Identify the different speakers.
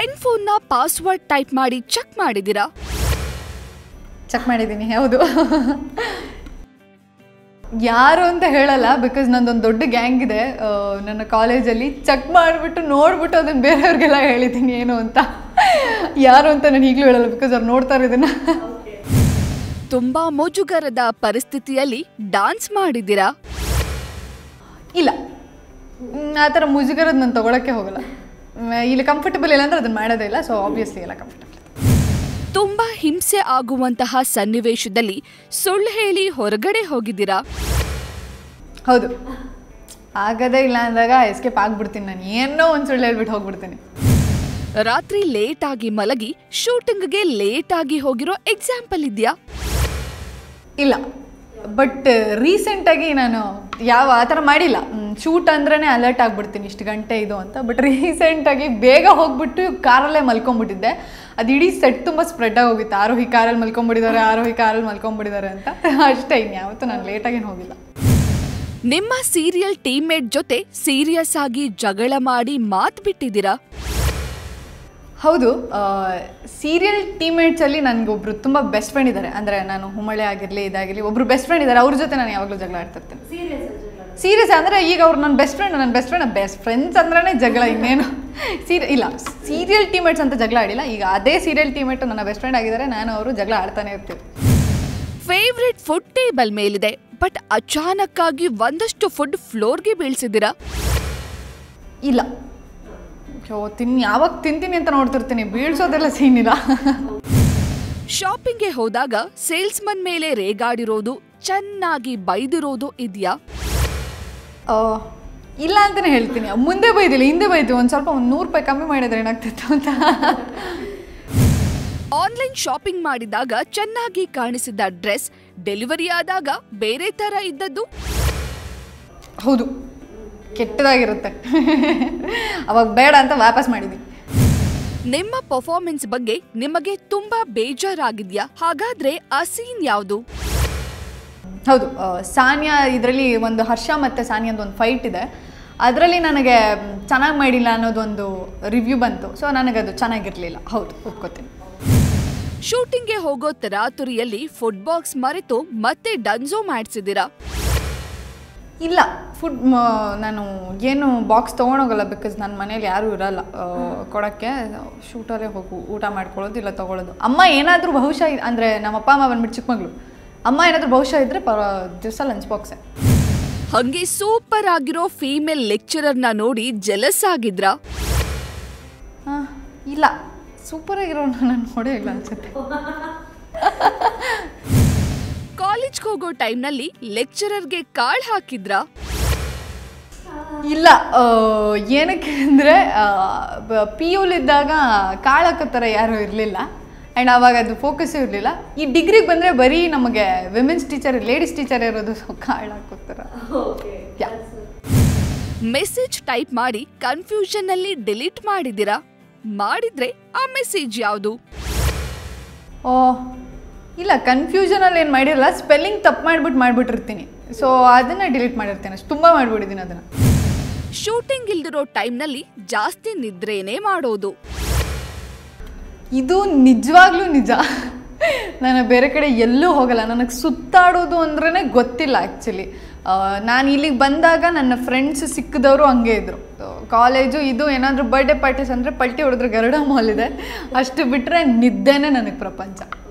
Speaker 1: friend ಫೋನ್ನ password type ಮಾಡಿ check ಮಾಡಿದಿರಾ
Speaker 2: ಚೆಕ್ ಮಾಡಿದ್ದೀನಿ ಹೌದು ಯಾರು ಅಂತ ಹೇಳಲ್ಲ ಬಿಕಾಸ್ ನಂದೊಂದು ದೊಡ್ಡ ಗ್ಯಾಂಗ್ ಇದೆ ಆ, ನನ್ನ ಕಾಲೇಜಲ್ಲಿ ಚೆಕ್ ಮಾಡಿಬಿಟ್ಟು ನೋಡ್ಬಿಟ್ಟು ಅದನ್ನು ಬೇರೆಯವ್ರಿಗೆಲ್ಲ ಹೇಳಿದ್ದೀನಿ ಏನು ಅಂತ ಯಾರು ಅಂತ ನಾನು ಈಗಲೂ ಹೇಳಲ್ಲ ಬಿಕಾಸ್ ಅವ್ರು ನೋಡ್ತಾರೆ ಇದನ್ನು
Speaker 1: ತುಂಬಾ ಮುಜುಗರದ ಪರಿಸ್ಥಿತಿಯಲ್ಲಿ ಡಾನ್ಸ್ ಮಾಡಿದಿರಾ
Speaker 2: ಇಲ್ಲ ಮ್, ಆ ಥರ ಮುಜುಗರದ್ದು ನಾನು ತೊಗೊಳಕ್ಕೆ ಹೋಗಲ್ಲ ಮ್, ಇಲ್ಲಿ ಕಂಫರ್ಟಬಲ್ ಇಲ್ಲ ಅಂದ್ರೆ ಅದನ್ನು ಮಾಡೋದೇ ಇಲ್ಲ ಸೊ ಆಬ್ವಿಯಸ್ಲಿ ಎಲ್ಲ ಕಂಫರ್ಟಬಲ್
Speaker 1: ತುಂಬಾ ಹಿಂಸೆ ಆಗುವಂತಹ ಸನ್ನಿವೇಶದಲ್ಲಿ ಸುಳ್ಳು ಹೇಳಿ ಹೊರಗಡೆ ಹೋಗಿದ್ದೀರಾ
Speaker 2: ಹೌದು ಆಗದೇ ಇಲ್ಲ ಅಂದಾಗ ಎಸ್ಕೇಪ್ ಆಗ್ಬಿಡ್ತೀನಿ ನಾನು ಏನೋ ಒಂದು ಸುಳ್ಳು ಹೇಳ್ಬಿಟ್ಟು ಹೋಗ್ಬಿಡ್ತೀನಿ
Speaker 1: ರಾತ್ರಿ ಲೇಟ್ ಆಗಿ ಮಲಗಿ ಶೂಟಿಂಗ್ಗೆ ಲೇಟ್ ಆಗಿ ಹೋಗಿರೋ ಎಕ್ಸಾಂಪಲ್ ಇದೆಯಾ
Speaker 2: ಇಲ್ಲ ಬಟ್ ರೀಸೆಂಟಾಗಿ ನಾನು ಯಾವ ಆ ಥರ ಮಾಡಿಲ್ಲ ಶೂಟ್ ಅಂದ್ರೇ ಅಲರ್ಟ್ ಆಗಿಬಿಡ್ತೀನಿ ಇಷ್ಟು ಗಂಟೆ ಇದು ಅಂತ ಬಟ್ ರೀಸೆಂಟಾಗಿ ಬೇಗ ಹೋಗ್ಬಿಟ್ಟು ಕಾರಲ್ಲೇ ಮಲ್ಕೊಂಡ್ಬಿಟ್ಟಿದ್ದೆ ಅದು ಇಡೀ ಸೆಟ್ ತುಂಬ ಸ್ಪ್ರೆಡ್ ಆಗೋಗಿತ್ತು ಆರೋಹಿ ಕಾರಲ್ಲಿ ಮಲ್ಕೊಂಡ್ಬಿಟ್ಟಿದ್ದಾರೆ ಆರೋಹಿ ಕಾರಲ್ಲಿ ಮಲ್ಕೊಂಡ್ಬಿಟ್ಟಿದ್ದಾರೆ ಅಂತ ಅಷ್ಟೇ ಇನ್ಯಾವತ್ತೂ ನಾನು ಲೇಟಾಗೇನು ಹೋಗಿಲ್ಲ
Speaker 1: ನಿಮ್ಮ ಸೀರಿಯಲ್ ಟೀಮ್ಮೇಟ್ ಜೊತೆ ಸೀರಿಯಸ್ ಆಗಿ ಜಗಳ ಮಾಡಿ ಮಾತ್ ಬಿಟ್ಟಿದ್ದೀರಾ
Speaker 2: ಹೌದು ಸೀರಿಯಲ್ ಟೀಮೇಟ್ಸಲ್ಲಿ ನನಗೊಬ್ರು ತುಂಬ ಬೆಸ್ಟ್ ಫ್ರೆಂಡ್ ಇದ್ದಾರೆ ಅಂದರೆ ನಾನು ಹುಮ್ಮಳೆ ಆಗಿರಲಿ ಇದಾಗಿರಲಿ ಒಬ್ರು ಬೆಸ್ಟ್ ಫ್ರೆಂಡ್ ಇದ್ದಾರೆ ಅವ್ರ ಜೊತೆ ನಾನು ಯಾವಾಗಲೂ ಜಗಳ ಆಡ್ತಿರ್ತೀನಿ ಸೀರಿಯಸ್ ಅಂದರೆ ಈಗ ಅವ್ರು ನನ್ನ ಬೆಸ್ಟ್ ಫ್ರೆಂಡ್ ನನ್ನ ಬೆಸ್ಟ್ ಫ್ರೆಂಡ್ ಬೆಸ್ಟ್ ಫ್ರೆಂಡ್ಸ್ ಅಂದ್ರೇ ಜಗಳ ಇನ್ನೇನು ಸೀರಿ ಇಲ್ಲ ಸೀರಿಯಲ್ ಟೀಮೇಟ್ಸ್ ಅಂತ ಜಗಳ ಆಡಿಲ್ಲ ಈಗ ಅದೇ ಸೀರಿಯಲ್ ಟೀಮೇಟ್ ನನ್ನ ಬೆಸ್ಟ್ ಫ್ರೆಂಡ್ ಆಗಿದ್ದಾರೆ ನಾನು ಅವರು ಜಗಳ ಆಡ್ತಾನೆ ಇರ್ತೀವಿ
Speaker 1: ಫೇವ್ರೆಟ್ ಫುಡ್ ಟೇಬಲ್ ಮೇಲಿದೆ ಬಟ್ ಅಚಾನಕ್ ಆಗಿ ಒಂದಷ್ಟು ಫುಡ್ ಫ್ಲೋರ್ಗೆ ಬೀಳ್ಸಿದ್ದೀರಾ
Speaker 2: ಇಲ್ಲ ಓ ತಿನ್ ಯಾವಾಗ ತಿಂತೀನಿ ಅಂತ ನೋಡ್ತಿರ್ತೀನಿ ಬೀಳ್ಸೋದೆಲ್ಲ ಸೀನಿಲ್ಲ
Speaker 1: ಶಾಪಿಂಗ್ಗೆ ಹೋದಾಗ ಸೇಲ್ಸ್ಮನ್ ಮೇಲೆ ರೇಗಾಡಿರೋದು ಚೆನ್ನಾಗಿ ಬೈದಿರೋದು ಇದೆಯಾ
Speaker 2: ಆ, ಇಲ್ಲ ಅಂತಲೇ ಹೇಳ್ತೀನಿ ಮುಂದೆ ಬೈದಿಲ್ಲ ಹಿಂದೆ ಬೈತೀವಿ ಒಂದು ಸ್ವಲ್ಪ ಒಂದು ನೂರು ರೂಪಾಯಿ ಕಮ್ಮಿ ಮಾಡಿದ್ರೆ ಏನಾಗ್ತಿತ್ತು ಅಂತ
Speaker 1: ಆನ್ಲೈನ್ ಶಾಪಿಂಗ್ ಮಾಡಿದಾಗ ಚೆನ್ನಾಗಿ ಕಾಣಿಸಿದ ಡ್ರೆಸ್ ಡೆಲಿವರಿ ಆದಾಗ ಬೇರೆ ತರ ಇದ್ದದ್ದು
Speaker 2: ಹೌದು ಕೆಟ್ಟದಾಗಿರುತ್ತೆ ಅವಾಗ ಬೇಡ ಅಂತ ವಾಪಸ್ ಮಾಡಿದ್ವಿ
Speaker 1: ನಿಮ್ಮ ಪರ್ಫಾರ್ಮೆನ್ಸ್ ಬಗ್ಗೆ ನಿಮಗೆ ತುಂಬಾ ಬೇಜಾರಾಗಿದ್ಯಾ ಹಾಗಾದ್ರೆ ಆ ಸೀನ್ ಯಾವುದು
Speaker 2: ಹೌದು ಆ, ಸಾನ್ಯಾ ಇದರಲ್ಲಿ ಒಂದು ಹರ್ಷ ಮತ್ತು ಸಾನ್ಯಂದು ಒಂದು ಫೈಟ್ ಇದೆ ಅದರಲ್ಲಿ ನನಗೆ ಚೆನ್ನಾಗಿ ಮಾಡಿಲ್ಲ ಅನ್ನೋದೊಂದು ರಿವ್ಯೂ ಬಂತು ಸೊ ನನಗದು ಚೆನ್ನಾಗಿರಲಿಲ್ಲ ಹೌದು ಒಪ್ಕೋತೀನಿ
Speaker 1: ಶೂಟಿಂಗ್ಗೆ ಹೋಗೋ ತರಾತುರಿಯಲ್ಲಿ ಫುಡ್ ಬಾಕ್ಸ್ ಮರೆತು ಮತ್ತೆ ಡನ್ಸೋ ಮಾಡಿಸಿದಿರಾ
Speaker 2: ಇಲ್ಲ ಫುಡ್ ನಾನು ಏನು ಬಾಕ್ಸ್ ತೊಗೊಂಡೋಗಲ್ಲ ಬಿಕಾಸ್ ನನ್ನ ಮನೇಲಿ ಯಾರೂ ಇರಲ್ಲ ಆ, ಕೊಡೋಕ್ಕೆ ಶೂಟಲ್ಲೇ ಹೋಗು ಊಟ ಮಾಡ್ಕೊಳ್ಳೋದು ಇಲ್ಲ ತೊಗೊಳೋದು ಅಮ್ಮ ಏನಾದರೂ ಬಹುಶಃ ಇ- ಅಂದರೆ ನಮ್ಮ ಅಪ್ಪ ಅಮ್ಮ ಬಂದ್ಬಿಟ್ಟು ಚಿಕ್ಕಮಗಳು ಅಮ್ಮ ಏನಾದರೂ ಬಹುಶಃ ಇದ್ದರೆ ಪರ ದಿವಸ ಲಂಚ್ ಬಾಕ್ಸೇ
Speaker 1: ಹಂಗೆ ಸೂಪರ್ ಆಗಿರೋ ಫೀಮೇಲ್ ಲೆಕ್ಚರರ್ನ ನೋಡಿ ಜೆಲಸ್ ಆಗಿದ್ರಾ
Speaker 2: ಹಾಂ ಇಲ್ಲ ಸೂಪರಾಗಿರೋ ನಾನು ನೋಡೇ ಇಲ್ಲ ಅನ್ಸುತ್ತೆ
Speaker 1: ಕಾಲೇಜ್ಗೆ ಹೋಗೋ ಟೈಮ್ನಲ್ಲಿ ಲೆಕ್ಚರರ್ಗೆ ಕಾಳ್ ಹಾಕಿದ್ರಾ
Speaker 2: ಇಲ್ಲ ಆ, ಏನಕ್ಕೆ ಅಂದರೆ ಪಿ ಯುಲಿದ್ದಾಗ ಕಾಳು ಹಾಕೋ ಥರ ಯಾರೂ ಇರಲಿಲ್ಲ ಆ್ಯಂಡ್ ಆವಾಗ ಅದು ಫೋಕಸ್ಸೂ ಇರಲಿಲ್ಲ ಈ ಡಿಗ್ರಿಗೆ ಬಂದರೆ ಬರೀ ನಮಗೆ ವಿಮೆನ್ಸ್ ಟೀಚರ್ ಲೇಡೀಸ್ ಟೀಚರ್ ಇರೋದು ಸೊ ಕಾಳು ಹಾಕೋ ಥರ ಯಾ
Speaker 1: ಮೆಸೇಜ್ ಟೈಪ್ ಮಾಡಿ ಕನ್ಫ್ಯೂಷನ್ ಅಲ್ಲಿ ಡಿಲೀಟ್ ಮಾಡಿದಿರಾ ಮಾಡಿದ್ರೆ ಆ ಮೆಸೇಜ್ ಯಾವುದು
Speaker 2: ಓ ಇಲ್ಲ ಕನ್ಫ್ಯೂಷನಲ್ಲಿ ಏನು ಮಾಡಿರಲ್ಲ ಸ್ಪೆಲ್ಲಿಂಗ್ ತಪ್ಪು ಮಾಡಿಬಿಟ್ಟು ಮಾಡಿಬಿಟ್ಟಿರ್ತೀನಿ ಸೊ ಅದನ್ನು ಡಿಲೀಟ್ ಮಾಡಿರ್ತೀನಿ ಅಷ್ಟು ತುಂಬ ಮಾಡಿಬಿಟ್ಟಿದ್ದೀನಿ ಅದನ್ನು
Speaker 1: ಶೂಟಿಂಗ್ ಇಲ್ದಿರೋ ಟೈಮ್ನಲ್ಲಿ ಜಾಸ್ತಿ ನಿದ್ರೇನೆ ಮಾಡೋದು
Speaker 2: ಇದು ನಿಜವಾಗ್ಲೂ ನಿಜ ನಾನು ಬೇರೆ ಕಡೆ ಎಲ್ಲೂ ಹೋಗಲ್ಲ ನನಗೆ ಸುತ್ತಾಡೋದು ಅಂದ್ರೇ ಗೊತ್ತಿಲ್ಲ ಆ್ಯಕ್ಚುಲಿ ನಾನು ಇಲ್ಲಿಗೆ ಬಂದಾಗ ನನ್ನ ಫ್ರೆಂಡ್ಸ್ ಸಿಕ್ಕಿದವರು ಹಂಗೆ ಇದ್ದರು ಕಾಲೇಜು ಇದು ಏನಾದರೂ ಬರ್ಡೇ ಪಾರ್ಟೀಸ್ ಅಂದರೆ ಪಲ್ಟಿ ಹೊಡೆದ್ರೆ ಗರುಡ ಮಾಲ್ ಇದೆ ಅಷ್ಟು ಬಿಟ್ಟರೆ ನಿದ್ದೆನೇ ನನಗೆ ಪ್ರಪಂಚ